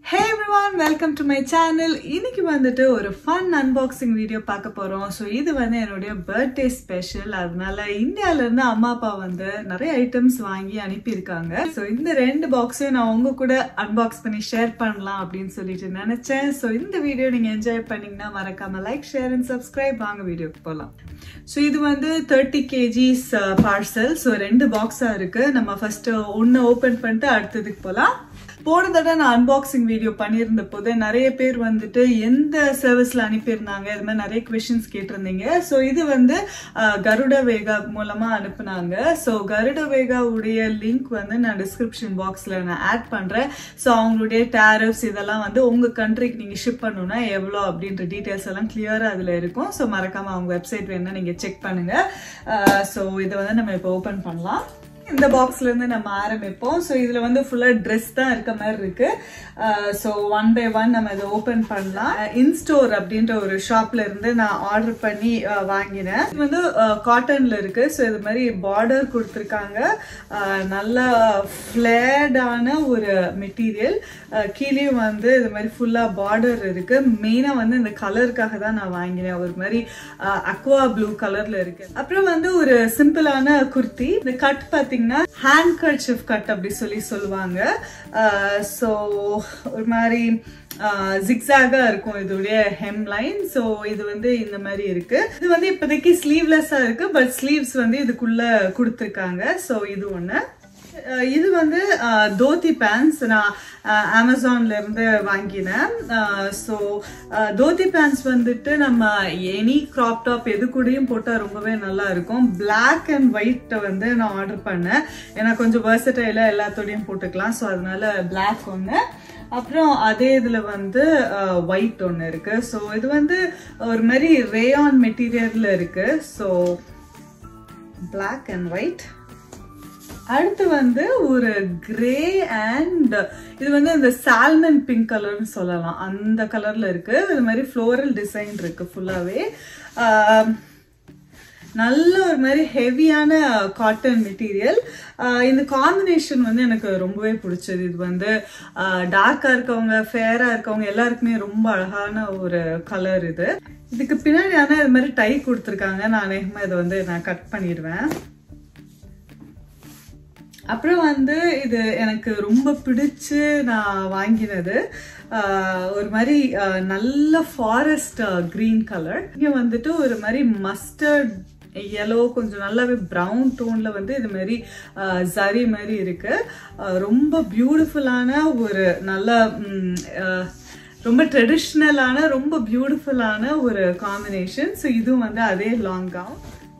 hey everyone welcome to my channel இன்னைக்கு வந்துட்டு ஒரு ஃபன் அன்பாக்சிங் வீடியோ பார்க்க போறோம் ஸோ இது வந்து என்னுடைய பர்த்டே ஸ்பெஷல் அதனால இந்தியால இருந்து அம்மா அப்பா வந்து நிறைய ஐட்டம்ஸ் வாங்கி அனுப்பியிருக்காங்க ஸோ இந்த ரெண்டு பாக்ஸையும் நான் உங்க கூட அன்பாக்ஸ் பண்ணி ஷேர் பண்ணலாம் அப்படின்னு சொல்லிட்டு நினைச்சேன் ஸோ இந்த வீடியோ நீங்க என்ஜாய் பண்ணீங்கன்னா மறக்காம லைக் ஷேர் அண்ட் சப்ஸ்கிரைப் வாங்க வீடியோக்கு போகலாம் ஸோ இது வந்து தேர்ட்டி கேஜிஸ் பார்சல் ஸோ ரெண்டு பாக்ஸா இருக்கு நம்ம ஃபர்ஸ்ட் ஒன்று ஓப்பன் பண்ணிட்டு அடுத்ததுக்கு போகலாம் போன தடவை நான் அன்பாக்சிங் வீடியோ பண்ணியிருந்த போது நிறைய பேர் வந்துட்டு எந்த சர்வீஸ்ல அனுப்பியிருந்தாங்க இது மாதிரி நிறைய கொஷின்ஸ் கேட்டிருந்தீங்க ஸோ இது வந்து அஹ், கருட வேகா மூலமா அனுப்புனாங்க ஸோ கருட வேகாவுடைய லிங்க் வந்து நான் டிஸ்கிரிப்ஷன் பாக்ஸ்ல நான் ஆட் பண்றேன் ஸோ அவங்களுடைய டேரிஃப்ஸ் இதெல்லாம் வந்து உங்க கண்ட்ரிக்கு நீங்க ஷிப் பண்ணணும்னா எவ்வளோ அப்படின்ற டீட்டெயில்ஸ் எல்லாம் கிளியரா அதுல இருக்கும் ஸோ மறக்காம அவங்க வெப்சைட் வேணா நீங்க செக் பண்ணுங்க ஸோ இதை வந்து நம்ம இப்போ ஓபன் பண்ணலாம் இந்த பாக்ஸ்ல இருந்து நம்ம ஆரம்பிப்போம் ஸோ இதுல வந்து ஃபுல்லா ட்ரெஸ் தான் இருக்க மாதிரி இருக்கு ஸோ ஒன் பை ஒன் நம்ம இதை ஓபன் பண்ணலாம் இன்ஸ்டோர் அப்படின்ற ஒரு ஷாப்ல இருந்து நான் ஆர்டர் பண்ணி அஹ், வாங்கினேன் இது வந்து காட்டன்ல இருக்கு ஸோ இது மாதிரி பார்டர் கொடுத்துருக்காங்க அஹ், நல்ல ஃபிளேடான ஒரு மெட்டீரியல் கீழேயும் வந்து இது மாதிரி ஃபுல்லா பார்டர் இருக்கு மெயினா வந்து இந்த கலருக்காக தான் நான் வாங்கினேன் ஒரு மாதிரி அக்வா ப்ளூ கலர்ல இருக்கு அப்புறம் வந்து ஒரு சிம்பிளான குர்த்தி இந்த கட் பாத்தீங்கன்னா ஹேண்ட் கர்ச்சிஃப் கட் அப்படி சொல்லி சொல்லுவாங்க ஸோ ஒரு மாதிரி ஜிக்ஸாகா இருக்கும் இதோடைய ஹெம் லைன் ஸோ இது வந்து இந்த மாதிரி இருக்கு இது வந்து இப்போதைக்கு ஸ்லீவ்லெஸ்ஸா இருக்கு பட் ஸ்லீவ்ஸ் வந்து இதுக்குள்ள கொடுத்துருக்காங்க ஸோ இது ஒன்று அஹ் இது வந்து அஹ், தோத்தி பேண்ட்ஸ் நான் அஹ், அமேசான்ல இருந்து வாங்கினேன் ஸோ தோத்தி பேண்ட்ஸ் வந்துட்டு நம்ம எனி கிராப் டாப் எது கூடயும் போட்டால் ரொம்பவே நல்லா இருக்கும் Black அண்ட் ஒயிட் வந்து நான் ஆர்டர் பண்ணேன் ஏன்னா கொஞ்சம் வெர்சடைலாக எல்லாத்தோடையும் போட்டுக்கலாம் ஸோ அதனால Black ஒன்று அப்புறம் அதே இதுல வந்து ஒயிட் ஒன்று இருக்கு ஸோ இது வந்து ஒரு மாதிரி ரேயான் மெட்டீரியல்ல இருக்கு ஸோ Black அண்ட் ஒயிட் அடுத்து வந்து ஒரு கிரே அண்ட் இது வந்து இந்த சால்மன் பிங்க் கலர்னு சொல்லலாம் அந்த கலர்ல இருக்கு இது மாதிரி ஃப்ளோரல் டிசைன் இருக்கு ஃபுல்லாவே நல்ல ஒரு மாதிரி ஹெவியான காட்டன் மெட்டீரியல் இந்த காம்பினேஷன் வந்து எனக்கு ரொம்பவே பிடிச்சது இது வந்து டார்க்காக இருக்கவங்க ஃபேராக இருக்கவங்க எல்லாருக்குமே ரொம்ப அழகான ஒரு கலர் இது இதுக்கு பின்னாடி ஆனால் இது மாதிரி டை கொடுத்துருக்காங்க நான் அநேகமாக இதை வந்து நான் கட் பண்ணிடுவேன் அப்புறம் வந்து இது எனக்கு ரொம்ப பிடிச்சு நான் வாங்கினது ஆஹ், ஒரு மாதிரி ஆஹ், நல்ல ஃபாரஸ்ட் கிரீன் கலர் இங்கே வந்துட்டு ஒரு மாதிரி மஸ்டர்ட் yellow கொஞ்சம் நல்லாவே ப்ரௌன் டோன்ல வந்து இது மாதிரி ஆஹ், ஜரி மாதிரி இருக்கு ஆஹ், ரொம்ப பியூட்டிஃபுல்லான ஒரு நல்ல ம், ஆஹ், ரொம்ப ட்ரெடிஷ்னலான ரொம்ப பியூட்டிஃபுல்லான ஒரு காம்பினேஷன் ஸோ இதுவும் வந்து அதே லாங் கவுன்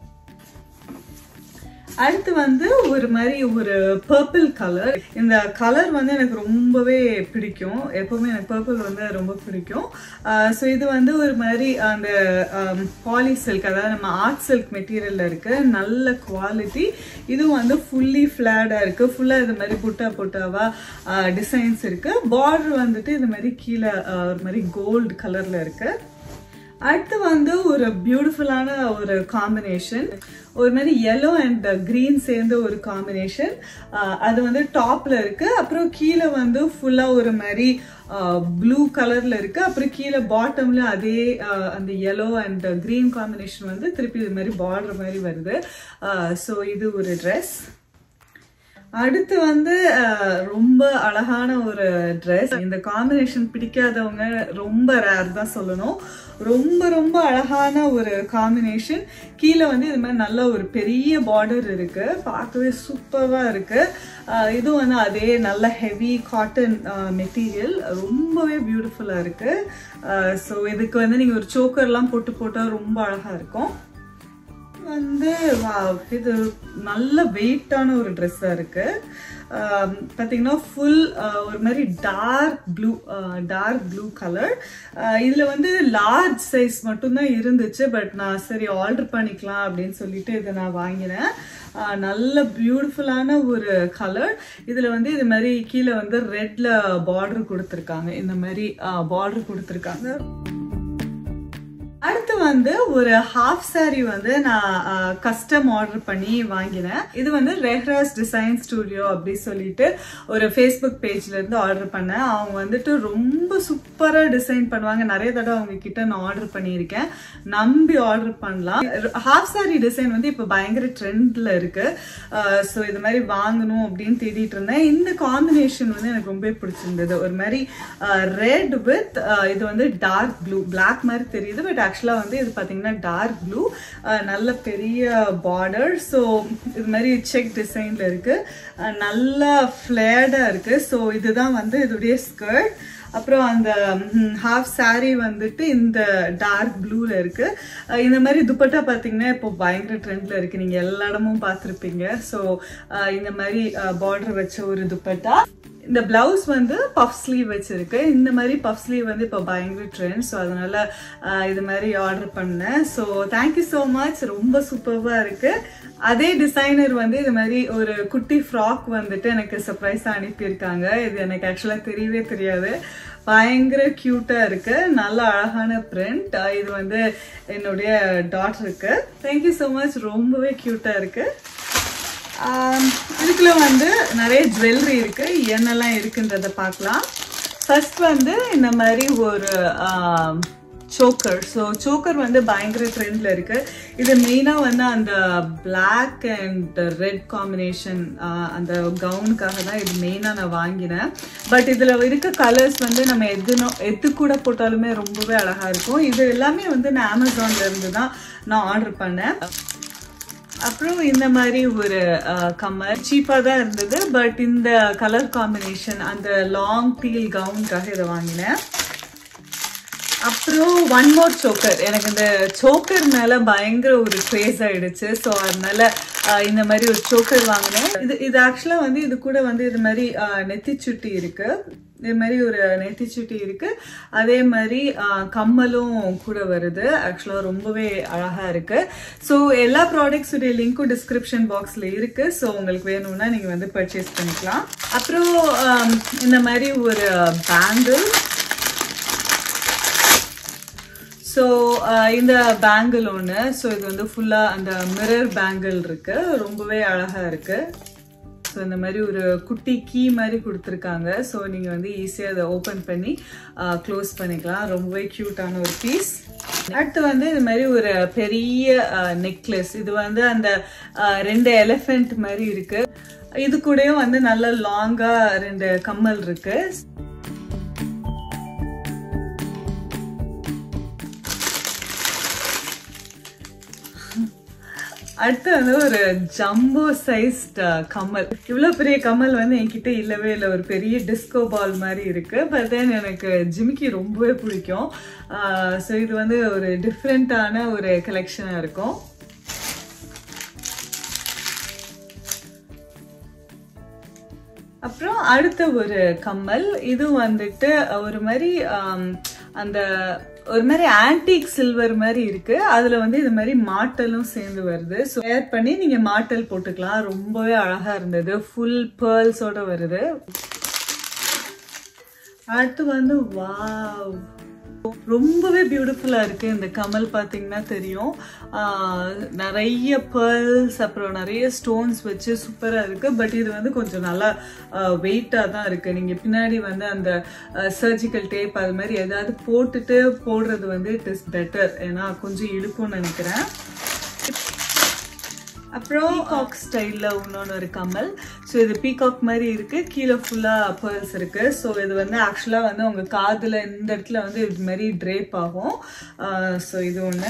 அடுத்து வந்து ஒரு மாதிரி ஒரு பர்பிள் கலர் இந்த கலர் வந்து எனக்கு ரொம்பவே பிடிக்கும் எப்பவுமே எனக்கு பர்பிள் வந்து ரொம்ப பிடிக்கும் ஸோ இது வந்து ஒரு மாதிரி அந்த பாலி சில்க் அதாவது நம்ம ஆர்ட் சில்க் மெட்டீரியல்ல இருக்கு நல்ல குவாலிட்டி இதுவும் வந்து ஃபுல்லி ஃபிளாடா இருக்கு ஃபுல்லா இது மாதிரி புட்டா புட்டாவா டிசைன்ஸ் இருக்கு பார்டர் வந்துட்டு இது மாதிரி கீழே ஆஹ், ஒரு மாதிரி கோல்டு கலர்ல இருக்கு அடுத்து வந்து ஒரு பியூட்டிஃபுல்லான ஒரு காம்பினேஷன் ஒரு மாதிரி yellow அண்ட் green சேர்ந்த ஒரு காம்பினேஷன் அது வந்து டாப்ல இருக்கு அப்புறம் கீழே வந்து ஃபுல்லா ஒரு மாதிரி ப்ளூ கலர்ல இருக்கு அப்புறம் கீழே பாட்டம்ல அதே ஆஹ், அந்த yellow அண்ட் green காம்பினேஷன் வந்து திருப்பி இது மாதிரி பார்டர் மாதிரி வருது ஸோ இது ஒரு ட்ரெஸ் அடுத்து வந்து அஹ், ரொம்ப அழகான ஒரு ட்ரெஸ் இந்த காம்பினேஷன் பிடிக்காதவங்க ரொம்ப ரேர் தான் சொல்லணும் ரொம்ப ரொம்ப அழகான ஒரு காம்பினேஷன் கீழே வந்து இது மாதிரி நல்ல ஒரு பெரிய பார்டர் இருக்கு பார்க்கவே சூப்பரா இருக்கு அஹ், இதுவும் வந்து அதே நல்ல ஹெவி காட்டன் மெட்டீரியல் ரொம்பவே பியூட்டிஃபுல்லா இருக்கு ஸோ இதுக்கு வந்து நீங்க ஒரு சோக்கர்லாம் போட்டு போட்டால் ரொம்ப அழகா இருக்கும் வந்து wow, இது நல்ல வெயிட்டான ஒரு ட்ரெஸ்ஸாக இருக்கு ஆம், பார்த்தீங்கன்னா ஃபுல் ஒரு மாதிரி dark blue dark blue colour இதில் வந்து லார்ஜ் சைஸ் மட்டும்தான் இருந்துச்சு பட் நான் சரி ஆர்டர் பண்ணிக்கலாம் அப்படின்னு சொல்லிட்டு இதை நான் வாங்கினேன் ஆஹ், நல்ல பியூட்டிஃபுல்லான ஒரு கலர் இதில் வந்து இது மாதிரி கீழே வந்து ரெட்ல பார்டர் கொடுத்துருக்காங்க இந்த மாதிரி பார்டர் கொடுத்துருக்காங்க அடுத்து வந்து ஒரு ஹாஃப் saree வந்து நான் கஸ்டம் ஆர்டர் பண்ணி வாங்கினேன் இது வந்து ரெஹ்ராஸ் டிசைன் ஸ்டுடியோ அப்படி சொல்லிட்டு ஒரு ஃபேஸ்புக் பேஜ்ல இருந்து ஆர்டர் பண்ணேன் அவங்க வந்துட்டு ரொம்ப சூப்பரா டிசைன் பண்ணுவாங்க நிறைய தடவை அவங்க கிட்ட நான் ஆர்டர் பண்ணியிருக்கேன் நம்பி ஆர்டர் பண்ணலாம் ஹாஃப் saree டிசைன் வந்து இப்போ பயங்கர ட்ரெண்ட்ல இருக்கு ஸோ இது மாதிரி வாங்கணும் அப்படின்னு தேடிட்டு இருந்தேன் இந்த காம்பினேஷன் வந்து எனக்கு ரொம்ப பிடிச்சிருந்தது ஒரு மாதிரி ரெட் வித் இது வந்து டார்க் ப்ளூ பிளாக் மாதிரி தெரியுது பட் ஆக்சுவலாக வந்து இது பார்த்தீங்கன்னா டார்க் ப்ளூ நல்ல பெரிய பார்டர் ஸோ இது மாதிரி செக் டிசைனில் இருக்கு அஹ் நல்லா ஃப்ளேர்டாக இருக்கு ஸோ இதுதான் வந்து இதோடைய ஸ்கர்ட் அப்புறம் அந்த ஹாஃப் saree வந்துட்டு இந்த டார்க் ப்ளூல இருக்கு அஹ் இந்த மாதிரி துப்பட்டா பார்த்தீங்கன்னா இப்போ பயங்கர ட்ரெண்ட்ல இருக்கு நீங்க எல்லா இடமும் பார்த்துருப்பீங்க ஸோ இந்த மாதிரி பார்டர் வச்ச ஒரு துப்பட்டா இந்த பிளவுஸ் வந்து பஃப் ஸ்லீவ் வச்சிருக்கு இந்த மாதிரி பஃப் ஸ்லீவ் வந்து இப்போ பயங்கர ட்ரெண்ட் ஸோ அதனால ஆஹ், இது மாதிரி ஆர்டர் பண்ணேன் ஸோ தேங்க்யூ ஸோ மச் ரொம்ப சூப்பராக இருக்கு அதே டிசைனர் வந்து இது மாதிரி ஒரு குட்டி ஃப்ராக் வந்துட்டு எனக்கு சர்ப்ரைஸாக அனுப்பியிருக்காங்க இது எனக்கு ஆக்சுவலாக தெரியவே தெரியாது பயங்கர க்யூட்டா இருக்கு நல்ல அழகான பிரிண்ட் இது வந்து என்னுடைய டாட்டருக்கு தேங்க்யூ ஸோ மச் ரொம்பவே க்யூட்டா இருக்கு ஆம், இதுக்குள்ள வந்து நிறைய ஜுவல்லரி இருக்கு என்னெல்லாம் இருக்குன்றத பார்க்கலாம் ஃபர்ஸ்ட் வந்து இந்த மாதிரி ஒரு சோக்கர் ஸோ சோக்கர் வந்து பயங்கர ட்ரெண்ட்ல இருக்கு இது மெயினாக வந்து அந்த பிளாக் அண்ட் ரெட் காம்பினேஷன் அந்த கவுனுக்காக தான் இது மெயினாக நான் வாங்கினேன் பட் இதில் இருக்க கலர்ஸ் வந்து நம்ம எதுனோ எது கூட போட்டாலுமே ரொம்பவே அழகாக இருக்கும் இது எல்லாமே வந்து நான் அமேசான்ல இருந்து தான் நான் ஆர்டர் பண்ணேன் அப்புறம் இந்த மாதிரி ஒரு அஹ், கம்மல் சீப்பாக தான் இருந்தது பட் இந்த கலர் காம்பினேஷன் அந்த லாங் டீல் கவுனுக்காக இதை வாங்கினேன் அப்புறம் ஒன் மோர் சோக்கர் எனக்கு இந்த சோக்கர் மேல பயங்கர ஒரு க்ரேஸ் ஆயிடுச்சு ஸோ அதனால அஹ், இந்த மாதிரி ஒரு சோக்கர் வாங்கினேன் இது இது ஆக்சுவலா வந்து இது கூட வந்து இது மாதிரி அஹ், நெத்தி சுட்டி இருக்கு இது மாதிரி ஒரு நெத்தி சுட்டி இருக்கு அதே மாதிரி அஹ், கம்மலும் கூட வருது ஆக்சுவலா ரொம்பவே அழகா இருக்கு ஸோ எல்லா ப்ராடக்ட்ஸுடைய லிங்க்கும் டிஸ்கிரிப்ஷன் பாக்ஸ்ல இருக்கு ஸோ உங்களுக்கு வேணும்னா நீங்க வந்து பர்ச்சேஸ் பண்ணிக்கலாம் அப்புறம் அஹ், இந்த மாதிரி ஒரு பேங்கிள் ஸோ இந்த பேங்கிள் ஒன்று ஸோ இது வந்து ஃபுல்லாக அந்த மிரர் பேங்கிள் இருக்கு ரொம்பவே அழகாக இருக்கு ஸோ இந்த மாதிரி ஒரு குட்டி கீ மாதிரி கொடுத்துருக்காங்க ஸோ நீங்கள் வந்து ஈஸியாக அதை ஓப்பன் பண்ணி க்ளோஸ் பண்ணிக்கலாம் ரொம்பவே க்யூட்டான ஒரு பீஸ் அடுத்து வந்து இது மாதிரி ஒரு பெரிய நெக்லஸ் இது வந்து அந்த அஹ், ரெண்டு எலிஃபென்ட் மாதிரி இருக்கு இது கூடயும் வந்து நல்ல லாங்கா ரெண்டு கம்மல் இருக்கு அடுத்து வந்து ஒரு ஜம்போ சைஸ்ட் கம்மல் இவ்வளோ பெரிய கம்மல் வந்து என்கிட்ட இல்லவே இல்லை ஒரு பெரிய டிஸ்கோ பால் மாதிரி இருக்கு பட் தென் எனக்கு ஜிமிக்கி ரொம்பவே பிடிக்கும் ஸோ இது வந்து ஒரு டிஃப்ரெண்ட்டான ஒரு கலெக்ஷனாக இருக்கும் அப்புறம் அடுத்த ஒரு கம்மல் இது வந்துட்டு ஒரு மாதிரி ஆம், அந்த ஒரு மாதிரி ஆன்டிக் சில்வர் மாதிரி இருக்கு அதுல வந்து இது மாதிரி மாட்டலும் சேர்ந்து வருது ஸோ வேர் பண்ணி நீங்க மாட்டல் போட்டுக்கலாம் ரொம்பவே அழகா இருந்தது ஃபுல் பேர்ல்ஸோட வருது அடுத்து வந்து வாவ் ரொம்பவே பியூட்டிஃபுல்லா இருக்கு இந்த கமல் பாத்தீங்கன்னா தெரியும் ஆஹ் நிறைய பேர்ல்ஸ் அப்புறம் நிறைய ஸ்டோன்ஸ் வச்சு சூப்பரா இருக்கு பட் இது வந்து கொஞ்சம் நல்லா வெயிட்டா தான் இருக்கு நீங்க பின்னாடி வந்து அந்த சர்ஜிக்கல் டேப் அது மாதிரி ஏதாவது போட்டுட்டு போடுறது வந்து இட் இஸ் பெட்டர் ஏன்னா கொஞ்சம் இழுக்கும்னு நினைக்கிறேன் அப்புறம் பீகாக் ஸ்டைலில் இன்னொன்று ஒரு கமல் ஸோ இது பீகாக் மாதிரி இருக்கு கீழே ஃபுல்லாக பேர்ல்ஸ் இருக்கு ஸோ இது வந்து ஆக்சுவலாக வந்து உங்கள் காதில் இந்த இடத்துல வந்து இது மாதிரி ட்ரேப் ஆகும் ஸோ இது ஒன்று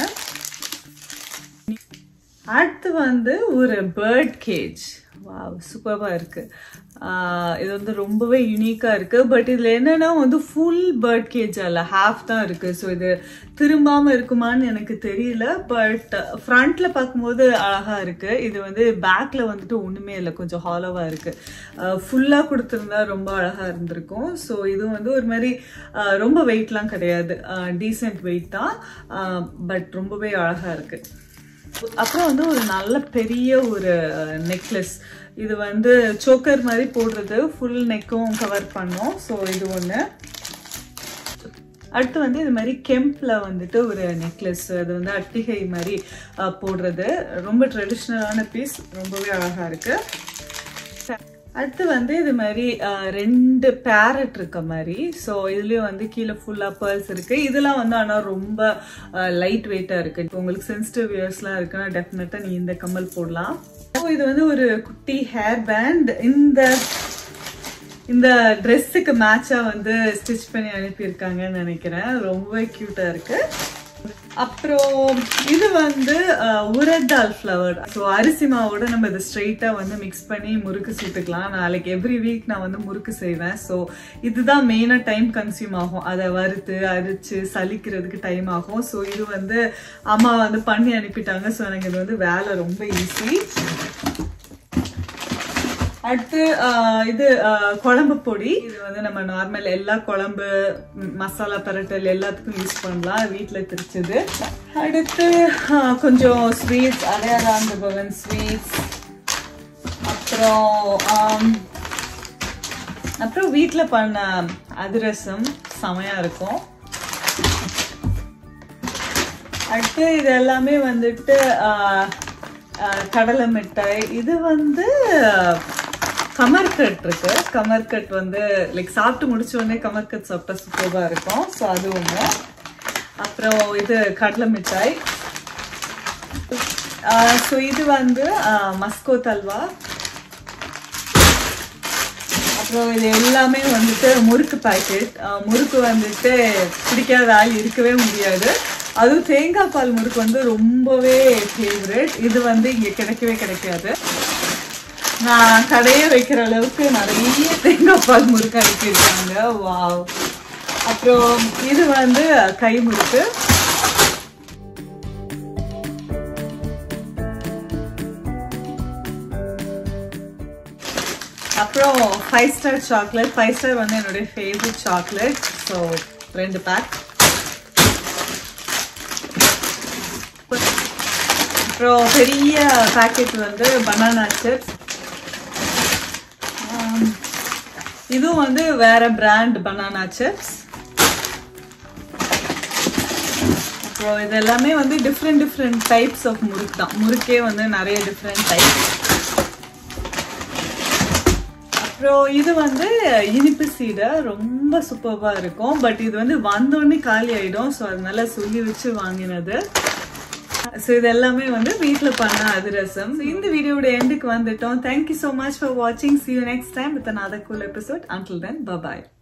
அடுத்து வந்து ஒரு பேர்ட் கேஜ் வாவ் சூப்பராக இருக்கு ஆஹ் இது வந்து ரொம்பவே யூனிக்காக இருக்கு பட் இதில் என்னன்னா வந்து ஃபுல் பேர்ட் கேஜ் அல்ல ஹாஃப் தான் இருக்கு ஸோ இது திரும்பாம இருக்குமான்னு எனக்கு தெரியல பட் ஃப்ரண்ட்ல பார்க்கும்போது அழகா இருக்கு இது வந்து பேக்ல வந்துட்டு ஒண்ணுமே இல்லை கொஞ்சம் ஹாலோவா இருக்கு ஃபுல்லா கொடுத்துருந்தா ரொம்ப அழகா இருந்திருக்கும் ஸோ இது வந்து ஒரு மாதிரி ஆஹ் ரொம்ப வெயிட்லாம் கிடையாது டீசென்ட் வெயிட் தான் பட் ரொம்பவே அழகா இருக்கு அப்புறம் வந்து ஒரு நல்ல பெரிய ஒரு நெக்லஸ் இது வந்து சோக்கர் மாதிரி போடுறது ஃபுல் நெக்கும் கவர் பண்ணும் ஸோ இது ஒன்று அடுத்து வந்து இது மாதிரி கெம்பில் வந்துட்டு ஒரு நெக்லஸ் அது வந்து அட்டிகை மாதிரி அஹ், போடுறது ரொம்ப ட்ரெடிஷ்னலான பீஸ் ரொம்பவே அழகாக இருக்குது அடுத்து வந்து இது மாதிரி அஹ், ரெண்டு பேரட் இருக்க மாதிரி ஸோ இதுலயும் வந்து கீழே ஃபுல்லா பேர்ல்ஸ் இருக்கு இதெல்லாம் வந்து ஆனால் ரொம்ப லைட் வெயிட்டா இருக்கு இப்போ உங்களுக்கு சென்சிட்டிவ் இயர்ஸ்லாம் இருக்குன்னா டெஃபினட்டா நீ இந்த கம்மல் போடலாம் ஸோ இது வந்து ஒரு குட்டி ஹேர் பேண்ட் இந்த இந்த ட்ரெஸ்ஸுக்கு மேட்சா வந்து ஸ்டிச் பண்ணி அனுப்பியிருக்காங்கன்னு நினைக்கிறேன் ரொம்ப கியூட்டா இருக்கு அப்புறம் இது வந்து அஹ், உரத்தால் ஃப்ளவர் ஸோ அரிசி மாவோட நம்ம இதை ஸ்ட்ரெயிட்டாக வந்து மிக்ஸ் பண்ணி முறுக்கு சுட்டுக்கலாம் நாளைக்கு எவ்ரி வீக் நான் வந்து முறுக்கு செய்வேன் ஸோ இதுதான் மெயினாக டைம் கன்சியூம் ஆகும் அதை வறுத்து அரிச்சு சலிக்கிறதுக்கு டைம் ஆகும் ஸோ இது வந்து அம்மா வந்து பண்ணி அனுப்பிட்டாங்க ஸோ எனக்கு இது வந்து வேலை ரொம்ப ஈஸி அடுத்து ஆஹ், இது ஆஹ், குழம்பு பொடி இது வந்து நம்ம நார்மல் எல்லா குழம்பு ம், மசாலா பரட்டல் எல்லாத்துக்கும் யூஸ் பண்ணலாம் வீட்டில் திரிச்சது அடுத்து ஆஹ், கொஞ்சம் ஸ்வீட்ஸ் அடையாராந்த பவன் ஸ்வீட்ஸ் அப்புறம் ஆம், அப்புறம் வீட்டில் பண்ண அதிரசம் செமையா இருக்கும் அடுத்து இது எல்லாமே வந்துட்டு ஆஹ், ஆஹ், கடலை மிட்டாய் இது வந்து கமர்கட் இருக்கு கமர்கட் வந்து லைக் சாப்பிட்டு முடிச்ச உடனே கமர்கட் சாப்பிட்டா சூப்பராக இருக்கும் ஸோ அது ஒன்று அப்புறம் இது கடலை மிட்டாய் ஸோ இது வந்து ஆஹ், மஸ்கோ தல்வா அப்புறம் இது எல்லாமே வந்துட்டு முறுக்கு பாக்கெட் முறுக்கு வந்துட்டு பிடிக்காத ஆள் இருக்கவே முடியாது அதுவும் தேங்காய் பால் முறுக்கு வந்து ரொம்பவே ஃபேவரட் இது வந்து இங்கே கிடைக்கவே கிடைக்காது நான் கடையே வைக்கிற அளவுக்கு நிறைய தேங்காய் பால் முறுக்கு அனுப்பியிருக்காங்க வாவ் அப்புறம் இது வந்து கை முறுக்கு அப்புறம் Five Star chocolate Five Star வந்து என்னுடைய ஃபேவரட் சாக்லேட் ஸோ ரெண்டு பேக் அப்புறம் பெரிய பேக்கெட் வந்து பனானா சிப்ஸ் இதுவும் வந்து வேற பிராண்ட் பனானா சிப்ஸ் அப்புறம் இது எல்லாமே வந்து டிஃப்ரெண்ட் டிஃப்ரெண்ட் டைப்ஸ் ஆஃப் முறுக்கு தான் முறுக்கே வந்து நிறைய டிஃப்ரெண்ட் டைப் அப்புறம் இது வந்து இனிப்பு சீடை ரொம்ப சூப்பராக இருக்கும் பட் இது வந்து வந்தோடனே காலி ஆயிடும் ஸோ அதனால சொல்லி வச்சு வாங்கினது ஸோ இது எல்லாமே வந்து வீட்டில் பண்ண அதிரசம் So, இந்த வீடியோட எண்டுக்கு வந்துட்டோம் தேங்க்யூ ஸோ மச் ஃபார் வாட்சிங் see you next time with another cool episode until then bye bye